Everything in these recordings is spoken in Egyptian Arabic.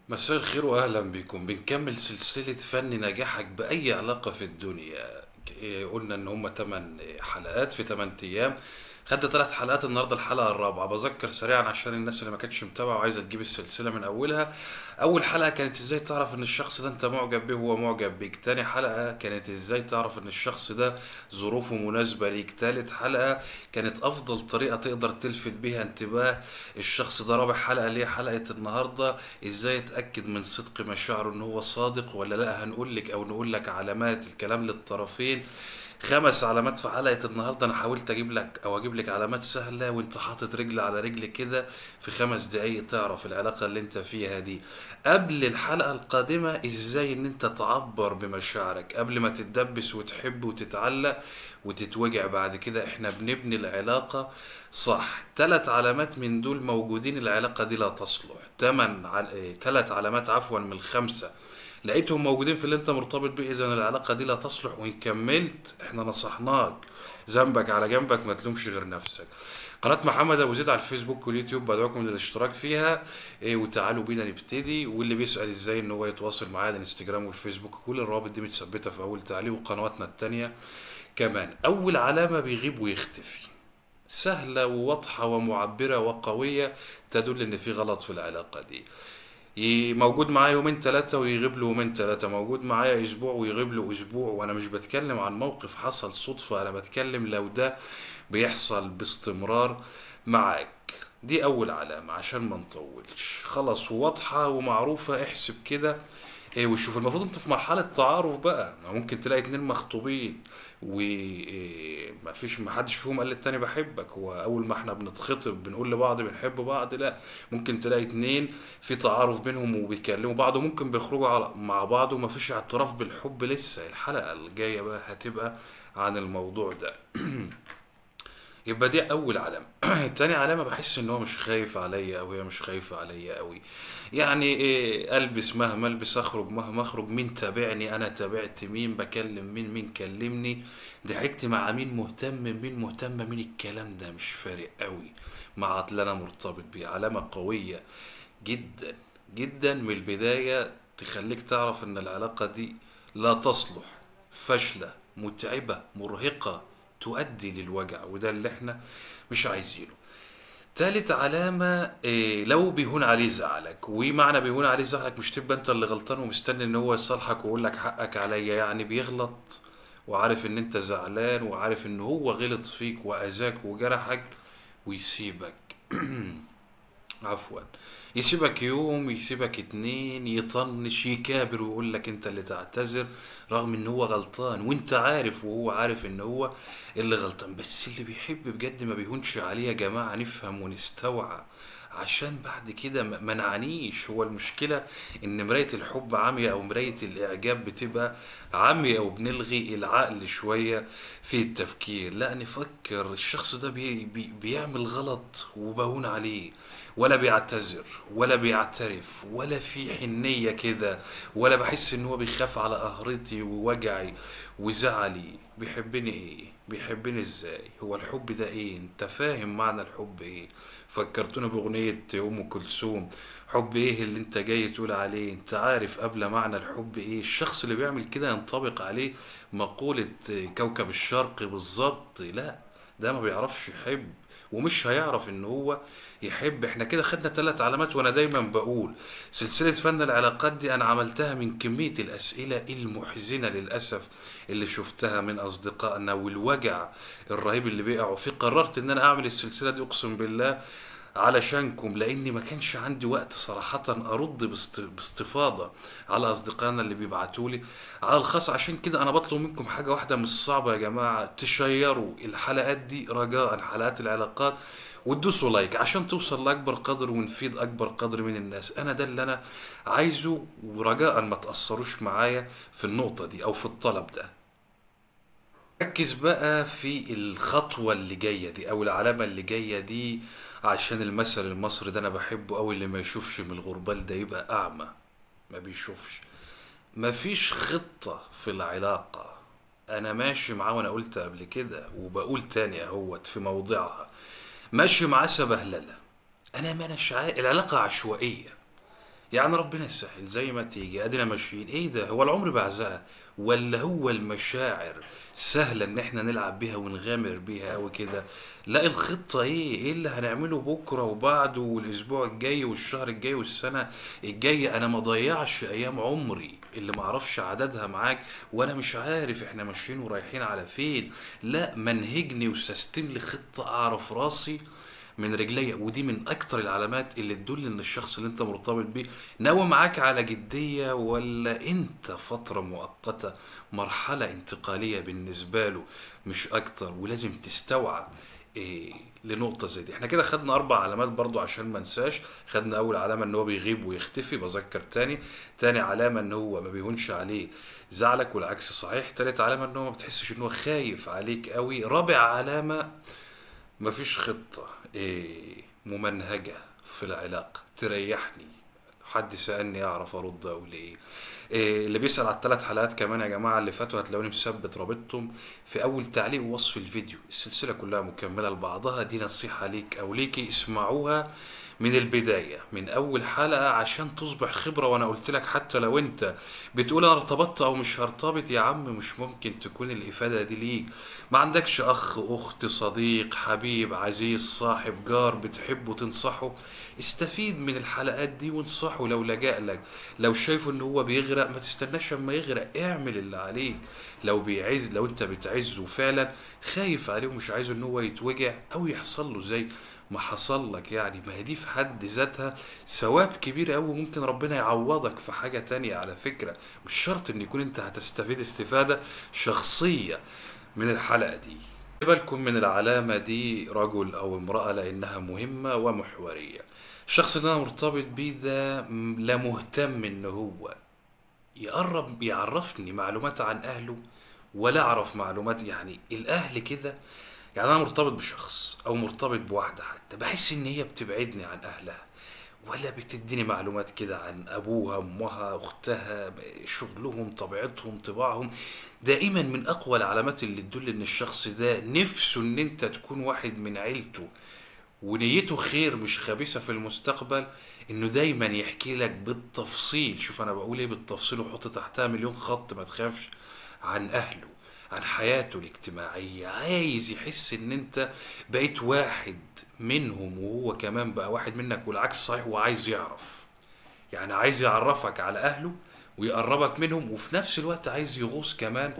مساء الخير واهلا بكم بنكمل سلسلة فن نجاحك بأي علاقة في الدنيا ك- قلنا ان هم 8 حلقات في 8 ايام خدنا ثلاث حلقات النهارده الحلقة الرابعة بذكر سريعا عشان الناس اللي ما كانتش متابعة وعايزة تجيب السلسلة من اولها اول حلقة كانت ازاي تعرف ان الشخص ده انت معجب به وهو معجب بيك تاني حلقة كانت ازاي تعرف ان الشخص ده ظروفه مناسبة ليك تالت حلقة كانت افضل طريقة تقدر تلفت بيها انتباه الشخص ده رابع حلقة اللي هي حلقة النهاردة ازاي اتأكد من صدق مشاعره ان هو صادق ولا لا هنقول لك او نقول لك علامات الكلام للطرفين خمس علامات في حلقة النهاردة انا حاولت اجيب لك او اجيب لك علامات سهلة وانت حاطط رجل على رجل كده في خمس دقايق تعرف العلاقة اللي انت فيها دي قبل الحلقة القادمة ازاي ان انت تعبر بمشاعرك قبل ما تتدبس وتحب وتتعلق وتتوجع بعد كده احنا بنبني العلاقة صح ثلاث علامات من دول موجودين العلاقة دي لا تصلح تمن عل... اه، تلات علامات عفوا من الخمسة لقيتهم موجودين في اللي انت مرتبط بيه اذا العلاقة دي لا تصلح وان كملت احنا نصحناك ذنبك على جنبك ما تلومش غير نفسك قناة محمد ابو زيد على الفيسبوك واليوتيوب بدعوكم للاشتراك فيها إيه وتعالوا بينا نبتدي واللي بيسأل ازاي ان هو يتواصل معايا على الانستجرام والفيسبوك كل الروابط دي متثبتة في اول تعليق وقنواتنا التانية كمان اول علامة بيغيب ويختفي سهلة وواضحة ومعبرة وقوية تدل ان في غلط في العلاقة دي ي- موجود معايا يومين ثلاثة ويغيب له يومين ثلاثة موجود معايا أسبوع ويغيب له أسبوع وأنا مش بتكلم عن موقف حصل صدفة أنا بتكلم لو ده بيحصل باستمرار معاك دي أول علامة عشان ما نطولش خلاص واضحة ومعروفة احسب كده إيه وشوف المفروض انتوا في مرحلة تعارف بقى ممكن تلاقي اتنين مخطوبين وما فيش ما حدش فيهم قال للتاني بحبك هو اول ما احنا بنتخطب بنقول لبعض بنحب بعض لا ممكن تلاقي اتنين في تعارف بينهم وبيكلموا بعض وممكن بيخرجوا على مع بعض وما فيش اعتراف بالحب لسه الحلقة الجاية بقى هتبقى عن الموضوع ده يبقى دي اول علامه تاني علامه بحس ان هو مش خايف عليا او هي مش خايفه عليا قوي يعني إيه البس مهما البس اخرج مهما اخرج مين تابعني انا تابعت مين بكلم مين مين كلمني ضحكت مع مين مهتم مين مهتمه مين الكلام ده مش فارق قوي مع اللي انا مرتبط بيه علامه قويه جدا جدا من البدايه تخليك تعرف ان العلاقه دي لا تصلح فاشله متعبه مرهقه تؤدي للوجع وده اللي احنا مش عايزينه تالت علامة إيه لو بيهون عليه زعلك ومعنى بيهون عليه زعلك مش تبقى انت اللي غلطان ومستني ان هو يصالحك ويقول لك حقك عليا يعني بيغلط وعارف ان انت زعلان وعارف ان هو غلط فيك واذاك وجرحك ويسيبك عفوا يسيبك يوم يسيبك اتنين يطنش يكابر ويقول لك انت اللي تعتذر رغم ان هو غلطان وانت عارف وهو عارف ان هو اللي غلطان بس اللي بيحب بجد ما بيهونش عليه يا جماعة نفهم ونستوعب عشان بعد كده ما ما نعانيش هو المشكلة ان مراية الحب عامية او مراية الاعجاب بتبقى عامية وبنلغي العقل شوية في التفكير لا نفكر الشخص ده بي بي بيعمل غلط وبهون عليه ولا بيعتذر ولا بيعترف ولا في حنية كده ولا بحس ان هو بيخاف على قهرتي ووجعي وزعلي بيحبني ايه بيحبني ازاي هو الحب ده ايه انت فاهم معنى الحب ايه فكرتونا باغنية ام كلثوم حب ايه اللي انت جاي تقول عليه انت عارف قبل معنى الحب ايه الشخص اللي بيعمل كده ينطبق عليه مقولة كوكب الشرق بالظبط لا ده ما بيعرفش يحب ومش هيعرف ان هو يحب احنا كده خدنا ثلاث علامات وانا دايما بقول سلسلة فن العلاقات دي انا عملتها من كمية الاسئلة المحزنة للاسف اللي شفتها من اصدقائنا والوجع الرهيب اللي بيقعوا فيه قررت ان انا اعمل السلسلة دي اقسم بالله علشانكم لاني ما كانش عندي وقت صراحة ارد باست- باستفاضة على اصدقائنا اللي بيبعتوا لي على الخاص عشان كده انا بطلب منكم حاجة واحدة مش صعبة يا جماعة تشيروا الحلقات دي رجاء حلقات العلاقات وتدوسوا لايك عشان توصل لاكبر قدر ونفيد اكبر قدر من الناس انا ده اللي انا عايزه ورجاء ما تأثروش معايا في النقطة دي او في الطلب ده ركز بقى في الخطوة اللي جاية دي أو العلامة اللي جاية دي عشان المثل المصري ده أنا بحبه أوي اللي ما يشوفش من الغربال ده يبقى أعمى ما بيشوفش مفيش خطة في العلاقة أنا ماشي معاه وأنا قلت قبل كده وبقول تاني أهوت في موضعها ماشي معاه سبهللة أنا ما أناش عا- العلاقة عشوائية يعني ربنا يسهل زي ما تيجي ادينا ماشيين ايه ده هو العمر بعزها ولا هو المشاعر سهلة ان احنا نلعب بيها ونغامر بيها اوي كده لا الخطة ايه ايه اللي هنعمله بكرة وبعده والاسبوع الجاي والشهر الجاي والسنة الجاية انا ما ضيعش ايام عمري اللي معرفش عددها معاك وانا مش عارف احنا ماشيين ورايحين على فين لا منهجني وسيستم لي خطة اعرف راسي من رجليا ودي من اكتر العلامات اللي تدل ان الشخص اللي انت مرتبط بيه ناوي معاك على جدية ولا انت فترة مؤقتة مرحلة انتقالية بالنسبة له مش اكتر ولازم تستوعب إيه لنقطة زي دي احنا كده خدنا اربع علامات برضو عشان ما ننساش خدنا اول علامة ان هو بيغيب ويختفي بذكر تاني تاني علامة ان هو ما بيهونش عليه زعلك والعكس صحيح تالت علامة ان هو ما بتحسش ان هو خايف عليك قوي رابع علامة مفيش خطة إيه ممنهجة في العلاقة تريحني حد سألني أعرف أرد أقول إيه إيه اللي بيسأل على الثلاث حلقات كمان يا جماعة اللي فاتوا هتلاقوني مثبت رابطهم في أول تعليق ووصف الفيديو السلسلة كلها مكملة لبعضها دي نصيحة ليك أو ليكي اسمعوها من البداية من أول حلقة عشان تصبح خبرة وأنا قلت لك حتى لو أنت بتقول أنا ارتبطت أو مش هرتبط يا عم مش ممكن تكون الإفادة دي ليك ما عندكش أخ أخت صديق حبيب عزيز صاحب جار بتحبه تنصحه استفيد من الحلقات دي وانصحه لو لجأ لك لو شايفه ان هو بيغرق ما تستناش اما يغرق اعمل اللي عليك لو بيعز لو انت بتعزه فعلا خايف عليه ومش عايزه ان هو يتوجع او يحصل له زي ما حصل لك يعني ما هي دي في حد ذاتها ثواب كبير قوي ممكن ربنا يعوضك في حاجة تانية على فكرة مش شرط ان يكون انت هتستفيد استفادة شخصية من الحلقة دي بالكم من العلامة دي رجل أو امرأة لأنها مهمة ومحورية الشخص اللي أنا مرتبط بيه ده م- لا مهتم إن هو يقرب يعرفني معلومات عن أهله ولا أعرف معلومات يعني الأهل كده يعني أنا مرتبط بشخص أو مرتبط بواحدة حتى بحس إن هي بتبعدني عن أهلها ولا بتديني معلومات كده عن أبوها أمها أختها شغلهم طبيعتهم طباعهم دائما من أقوى العلامات اللي تدل إن الشخص ده نفسه إن أنت تكون واحد من عيلته ونيته خير مش خبيثة في المستقبل انه دايما يحكي لك بالتفصيل شوف انا بقول ايه بالتفصيل وحط تحتها مليون خط ما تخافش عن اهله عن حياته الاجتماعية عايز يحس ان انت بقيت واحد منهم وهو كمان بقى واحد منك والعكس صحيح وعايز يعرف يعني عايز يعرفك على اهله ويقربك منهم وفي نفس الوقت عايز يغوص كمان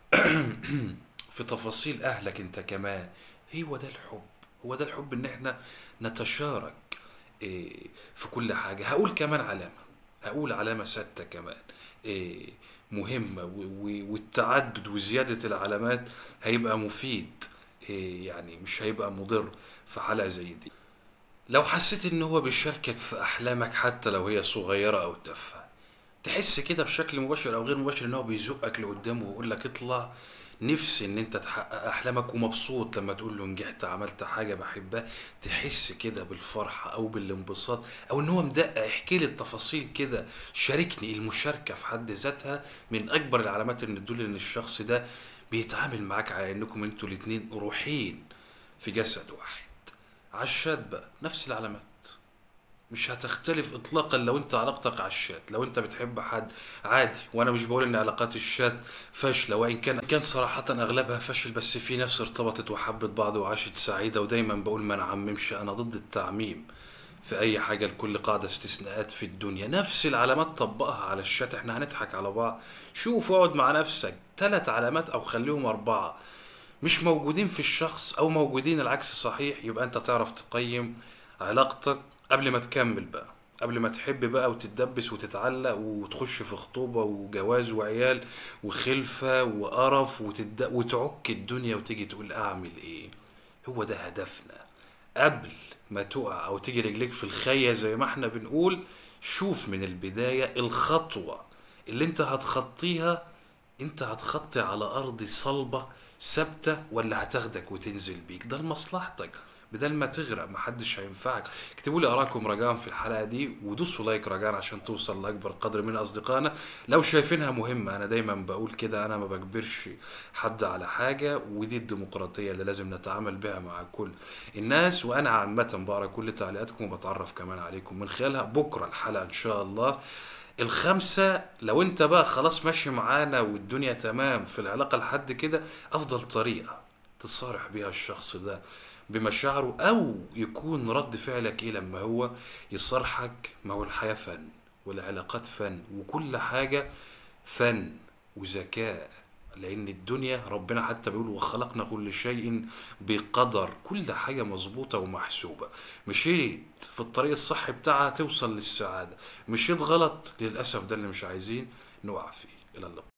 في تفاصيل اهلك انت كمان هو ده الحب هو ده الحب ان احنا نتشارك إيه، في كل حاجة هقول كمان علامة هقول علامة ستة كمان إيه، مهمة و- و- والتعدد وزيادة العلامات هيبقى مفيد إيه، يعني مش هيبقى مضر في حلقة زي دي لو حسيت ان هو بيشاركك في احلامك حتى لو هي صغيرة او تافهة تحس كده بشكل مباشر او غير مباشر ان هو بيزقك لقدام ويقول لك اطلع نفسي ان انت تحقق احلامك ومبسوط لما تقول له نجحت عملت حاجه بحبها تحس كده بالفرحه او بالانبساط او ان هو مدقق احكي لي التفاصيل كده شاركني المشاركه في حد ذاتها من اكبر العلامات اللي تدل ان الشخص ده بيتعامل معاك على انكم انتوا الاتنين روحين في جسد واحد عشات بقى نفس العلامات مش هتختلف اطلاقا لو انت علاقتك على الشات لو انت بتحب حد عادي وانا مش بقول ان علاقات الشات فاشله وان كان كان صراحه اغلبها فشل بس في ناس ارتبطت وحبت بعض وعاشت سعيده ودايما بقول ما نعممش انا ضد التعميم في اي حاجه لكل قاعده استثناءات في الدنيا نفس العلامات طبقها على الشات احنا هنضحك على بعض شوف اقعد مع نفسك ثلاث علامات او خليهم اربعه مش موجودين في الشخص او موجودين العكس صحيح يبقى انت تعرف تقيم علاقتك قبل ما تكمل بقى قبل ما تحب بقى وتتدبس وتتعلق وتخش في خطوبة وجواز وعيال وخلفة وقرف وتد... وتعك الدنيا وتيجي تقول اعمل ايه هو ده هدفنا قبل ما تقع او تيجي رجليك في الخية زي ما احنا بنقول شوف من البداية الخطوة اللي انت هتخطيها انت هتخطي على ارض صلبة ثابتة ولا هتاخدك وتنزل بيك ده لمصلحتك بدل ما تغرق محدش هينفعك اكتبوا لي اراءكم رجاء في الحلقه دي ودوسوا لايك رجاء عشان توصل لاكبر قدر من اصدقائنا لو شايفينها مهمه انا دايما بقول كده انا ما بجبرش حد على حاجه ودي الديمقراطيه اللي لازم نتعامل بها مع كل الناس وانا عامه بقرا كل تعليقاتكم وبتعرف كمان عليكم من خلالها بكره الحلقه ان شاء الله الخمسة لو انت بقى خلاص ماشي معانا والدنيا تمام في العلاقة لحد كده افضل طريقة تصارح بيها الشخص ده بمشاعره او يكون رد فعلك ايه لما هو يصارحك ما هو الحياة فن والعلاقات فن وكل حاجة فن وذكاء لان الدنيا ربنا حتى بيقول وخلقنا كل شيء بقدر كل حاجة مظبوطة ومحسوبة مشيت في الطريق الصح بتاعها توصل للسعادة مشيت غلط للأسف ده اللي مش عايزين نقع فيه إلى اللقاء